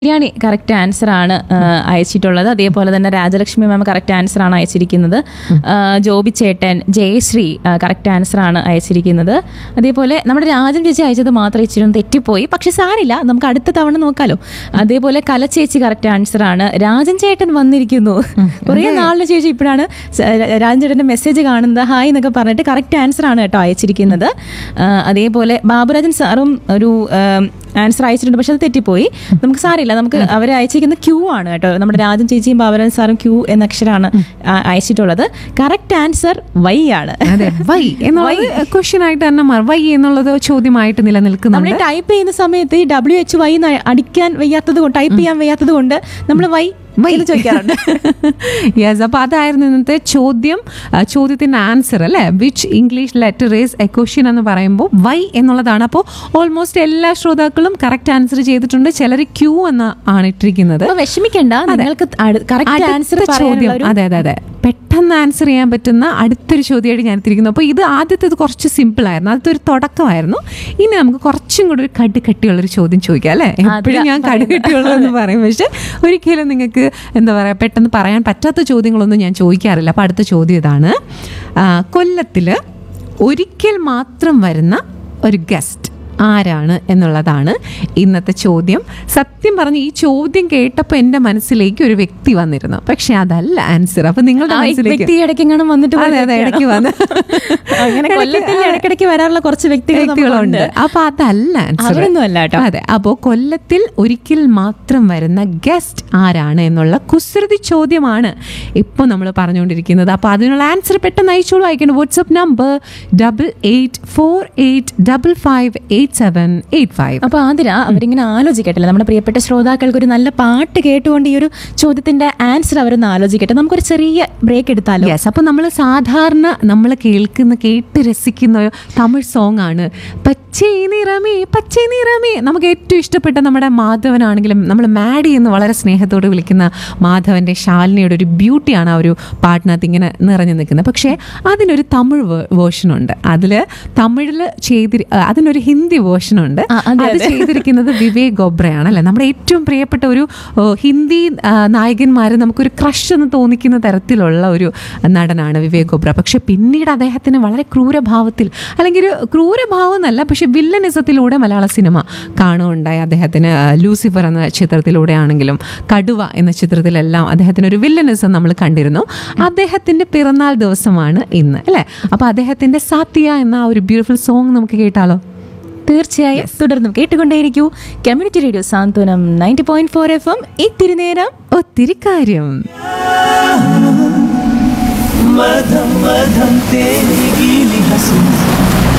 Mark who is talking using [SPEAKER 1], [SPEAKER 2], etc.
[SPEAKER 1] Biryani correct answer ആണ് ആ, അയച്ചിട്ടുള്ളത് അതേപോലെ തന്നെ രാജലക്ഷ്മി മാം കറക്റ്റ് ആൻസർ ആണ് അയച്ചിരിക്കുന്നത് ആ, ജോബി ചേട്ടൻ ജയശ്രീ കറക്റ്റ് ആൻസർ ആണ് അയച്ചിരിക്കുന്നത് അതേപോലെ നമ്മുടെ രാജൻ ചേച്ചി അയച്ചത് മാത്രം ഇച്ചിരി ഒന്ന് തെറ്റിപ്പോയി പക്ഷെ സാരില്ല നമുക്ക് അടുത്ത തവണ നോക്കാലോ അതേപോലെ കലച്ചേച്ചി കറക്റ്റ് ആൻസർ ആണ് രാജൻ ചേട്ടൻ വന്നിരിക്കുന്നു കുറേ നാളിന് ശേഷം ഇപ്പോഴാണ് സ- രാജൻ ചേട്ടന്റെ മെസ്സേജ് കാണുന്നത് ഹായ് എന്നൊക്കെ പറഞ്ഞിട്ട് കറക്റ്റ് ആൻസർ ആണ് കേട്ടോ അയച്ചിരിക്കുന്നത് ആ, അതേപോലെ ബാബുരാജൻ സാറും ഒരു ആൻസർ അയച്ചിട്ടുണ്ട് പക്ഷെ അത് തെറ്റിപ്പോയി നമുക്ക് സാരില്ല നമുക്ക് അവരെ അയച്ചിരിക്കുന്ന ക്യൂ ആണ് കേട്ടോ നമ്മുടെ രാജൻ ചേച്ചിയും ബാബുരാജൻ സാറും ക്യൂ എന്ന അക്ഷരമാണ് ആ- അയച്ചിട്ടുള്ളത് കറക്റ്റ് ആൻസർ വൈ ആണ്
[SPEAKER 2] അതെ വൈ എന്നുള്ളത് ക്വസ്റ്റ്യൻ ആയിട്ട് തന്നെ മാറും വൈ എന്നുള്ളത് ചോദ്യമായിട്ട്
[SPEAKER 1] നമ്മൾ
[SPEAKER 2] നിലനിൽക്കുന്നുണ്ട്
[SPEAKER 1] ടൈപ്പ് ചെയ്യുന്ന സമയത്ത് ഈ ഡബ്ല്യു എച്ച് വൈ അടിക്കാൻ വയ്യാത്തത് കൊണ്ട് ടൈപ്പ് ചെയ്യാൻ വയ്യാത്തത് കൊണ്ട് നമ്മൾ വൈ വൈ എന്ന് ചോദിക്കാറുണ്ട്
[SPEAKER 2] യെസ് അപ്പൊ അതായിരുന്നു ഇന്നത്തെ ചോദ്യം ആ, ചോദ്യത്തിന്റെ ആൻസർ അല്ലെ which English letter is a question എന്ന് പറയുമ്പോൾ വൈ എന്നുള്ളതാണ് അപ്പോൾ ഓൾമോസ്റ്റ് എല്ലാ ശ്രോതാക്കളും കറക്റ്റ് ആൻസർ ചെയ്തിട്ടുണ്ട് ചിലർ ക്യൂ എന്ന് ആണ് ഇട്ടിരിക്കുന്നത്
[SPEAKER 1] അപ്പൊ വിഷമിക്കണ്ട നിങ്ങൾക്ക് കറക്റ്റ് ആൻസർ
[SPEAKER 2] അടുത്ത ചോദ്യം അതെ അതെ അതെ പെട്ടെന്ന് ആൻസർ ചെയ്യാൻ പറ്റുന്ന അടുത്തൊരു ചോദ്യമായിട്ട് ഞാൻ എത്തിയിരിക്കുന്നു അപ്പോൾ ഇത് ആദ്യത്തേത് കുറച്ച് സിമ്പിൾ ആയിരുന്നു ആദ്യത്തെ ഒരു തുടക്കമായിരുന്നു ഇനി നമുക്ക് കുറച്ചും കൂടി ഒരു കടുകട്ടിയുള്ളൊരു ചോദ്യം ചോദിക്കാം അല്ലേ എപ്പോഴും ഞാൻ കടുകട്ടിയുള്ളതെന്ന് പറയും പക്ഷെ ഒരിക്കലും നിങ്ങൾക്ക് എന്താ പറയുക പെട്ടെന്ന് പറയാൻ പറ്റാത്ത ചോദ്യങ്ങളൊന്നും ഞാൻ ചോദിക്കാറില്ല അപ്പോൾ അടുത്ത ചോദ്യം ഇതാണ് ആ, കൊല്ലത്തില് ഒരിക്കൽ മാത്രം വരുന്ന ഒരു ഗസ്റ്റ് ആരാണ് എന്നുള്ളതാണ് ഇന്നത്തെ ചോദ്യം സത്യം പറഞ്ഞ് ഈ ചോദ്യം കേട്ടപ്പോൾ എൻ്റെ മനസ്സിലേക്ക് ഒരു വ്യക്തി വന്നിരുന്നു പക്ഷെ അതല്ല ആൻസർ അപ്പൊ നിങ്ങളുടെ മനസ്സിലേക്ക്
[SPEAKER 1] വ്യക്തി ഇടയ്ക്കെങ്ങാനും വന്നിട്ട്
[SPEAKER 2] അതെ അതെ ഇടയ്ക്ക് വന്ന്
[SPEAKER 1] അങ്ങനെ കൊല്ലത്തിൽ ഇടയ്ക്കിടയ്ക്ക് വരാറുള്ള കുറച്ച് വ്യക്തികൾ
[SPEAKER 2] വ്യക്തികളുണ്ട്
[SPEAKER 1] നമുക്കുണ്ട്.
[SPEAKER 2] അപ്പൊ അതല്ല ആൻസർ
[SPEAKER 1] അവരൊന്നും അല്ല കേട്ടോ
[SPEAKER 2] അതെ അപ്പോ കൊല്ലത്തിൽ ഒരിക്കൽ മാത്രം വരുന്ന ഗസ്റ്റ് ആരാണ് എന്നുള്ള കുസൃതി ചോദ്യമാണ് ഇപ്പോൾ നമ്മൾ പറഞ്ഞുകൊണ്ടിരിക്കുന്നത് അപ്പോൾ അതിനുള്ള ആൻസർ പെട്ടെന്ന് അയച്ചോളൂ അയക്കണം WhatsApp number double eight four eight double five eight seven eight five
[SPEAKER 1] അപ്പൊ ആതിര അവരിങ്ങനെ ആലോചിക്കട്ടില്ല നമ്മുടെ പ്രിയപ്പെട്ട ശ്രോതാക്കൾക്ക് ഒരു നല്ല പാട്ട് കേട്ടുകൊണ്ട് ഈ ഒരു ചോദ്യത്തിന്റെ ആൻസർ അവരൊന്ന് ആലോചിക്കട്ടെ നമുക്കൊരു ചെറിയ ബ്രേക്ക് എടുത്താലോ
[SPEAKER 2] യെസ് അപ്പോൾ നമ്മൾ സാധാരണ നമ്മൾ കേൾക്കുന്ന കേട്ട് രസിക്കുന്ന ഒരു തമിഴ് സോങ് ആണ് പച്ചൈ നിറമേ പച്ചൈ നിറമേ നമുക്ക് ഏറ്റവും ഇഷ്ടപ്പെട്ട നമ്മുടെ മാധവനാണെങ്കിലും നമ്മൾ മാഡി എന്ന് വളരെ സ്നേഹത്തോട് വിളിക്കുന്ന മാധവൻ്റെ ശാലിനിയുടെ ഒരു ബ്യൂട്ടിയാണ് ആ ഒരു പാട്ടിനകത്ത് ഇങ്ങനെ നിറഞ്ഞു നിൽക്കുന്നത് പക്ഷേ അതിനൊരു തമിഴ് വേർഷൻ ഉണ്ട് അതിൽ തമിഴിൽ ചെയ്തി അതിനൊരു ഹിന്ദി വേർഷൻ ഉണ്ട്
[SPEAKER 1] ആ, അതെ,
[SPEAKER 2] അത് ചെയ്തിരിക്കുന്നത് വിവേക് ഗോബ്രയാണ് അല്ലേ നമ്മുടെ ഏറ്റവും പ്രിയപ്പെട്ട ഒരു ഓ, ഹിന്ദി നായകന്മാർ നമുക്കൊരു ക്രഷ് എന്ന് തോന്നിക്കുന്ന തരത്തിലുള്ള ഒരു നടനാണ് വിവേക് ഗോബ്ര പക്ഷെ പിന്നീട് അദ്ദേഹത്തിന് വളരെ ക്രൂരഭാവത്തിൽ അല്ലെങ്കിൽ ഒരു ക്രൂരഭാവം എന്നല്ല പക്ഷെ വില്ലനിസത്തിലൂടെ മലയാള സിനിമ കാണുകയുണ്ടായി അദ്ദേഹത്തിന് ആ, ലൂസിഫർ എന്ന ചിത്രത്തിലൂടെ ആണെങ്കിലും കടുവ എന്ന ചിത്രത്തിലെല്ലാം അദ്ദേഹത്തിന് ഒരു വില്ലനിസം നമ്മൾ കണ്ടിരുന്നു അദ്ദേഹത്തിന്റെ പിറന്നാൾ ദിവസമാണ് ഇന്ന് അല്ലേ അപ്പൊ അദ്ദേഹത്തിന്റെ സാത്തിയ എന്ന ആ ഒരു ബ്യൂട്ടിഫുൾ സോങ് നമുക്ക് കേട്ടാലോ
[SPEAKER 1] തീർച്ചയായും തുടർന്നും കേട്ടുകൊണ്ടേയിരിക്കൂ community radio Santhwanam ninety point four F M ഇത്തിരി നേരം
[SPEAKER 2] ഒത്തിരി കാര്യം
[SPEAKER 3] മധം മധം